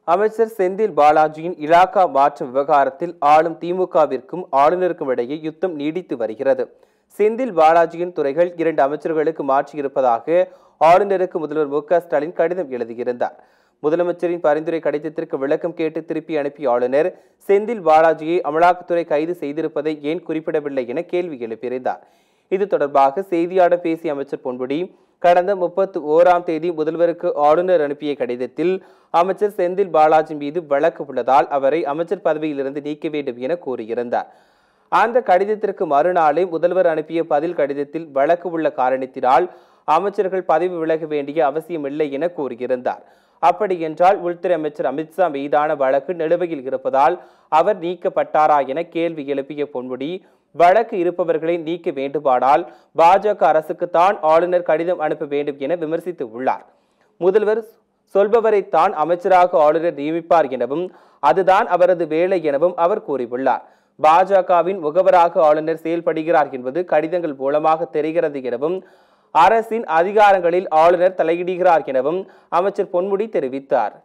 அமைச்சர் செந்தில் பாலாஜியின் இலாகா மாற்றம் விவகாரத்தில் ஆளும் திமுகவிற்கும் ஆளுநருக்கும் இடையே யுத்தம் நீடித்து வருகிறது செந்தில் பாலாஜியின் துறைகள் இரண்டு அமைச்சர்களுக்கு மாற்றியிருப்பதாக ஆளுநருக்கு முதல்வர் மு க ஸ்டாலின் கடிதம் எழுதியிருந்தார் முதலமைச்சரின் பரிந்துரை கடிதத்திற்கு விளக்கம் கேட்டு திருப்பி அனுப்பிய ஆளுநர் செந்தில் பாலாஜியை அமலாக்கத்துறை கைது செய்திருப்பதை ஏன் குறிப்பிடவில்லை என கேள்வி எழுப்பியிருந்தார் இது தொடர்பாக செய்தியாளர் பேசிய அமைச்சர் பொன்முடி கடந்த முப்பத்தி ஓராம் தேதி முதல்வருக்கு ஆளுநர் அனுப்பிய கடிதத்தில் அமைச்சர் செந்தில் பாலாஜி மீது வழக்கு உள்ளதால் அவரை அமைச்சர் பதவியிலிருந்து நீக்க வேண்டும் என கூறியிருந்தார் அந்த கடிதத்திற்கு மறுநாளே முதல்வர் அனுப்பிய பதில் கடிதத்தில் வழக்கு உள்ள காரணத்தினால் அமைச்சர்கள் பதவி விலக வேண்டிய அவசியமில்லை என கூறியிருந்தார் அப்படி என்றால் உள்துறை அமைச்சர் அமித்ஷா மீதான வழக்கு நிலுவையில் இருப்பதால் அவர் நீக்கப்பட்டாரா என கேள்வி எழுப்பிய பொன்முடி வழக்கு இருப்பவர்களை நீக்க வேண்டுமானால் பாஜக அரசுக்குத்தான் ஆளுநர் கடிதம் அனுப்ப வேண்டும் என விமர்சித்து உள்ளார் முதல்வர் சொல்பவரைத்தான் அமைச்சராக ஆளுநர் நியமிப்பார் எனவும் அதுதான் அவரது வேலை எனவும் அவர் கூறியுள்ளார் பாஜகவின் முகவராக ஆளுநர் செயல்படுகிறார் என்பது கடிதங்கள் மூலமாக தெரிகிறது எனவும் அரசின் அதிகாரங்களில் ஆளுநர் தலையிடுகிறார் எனவும் அமைச்சர் பொன்முடி தெரிவித்தார்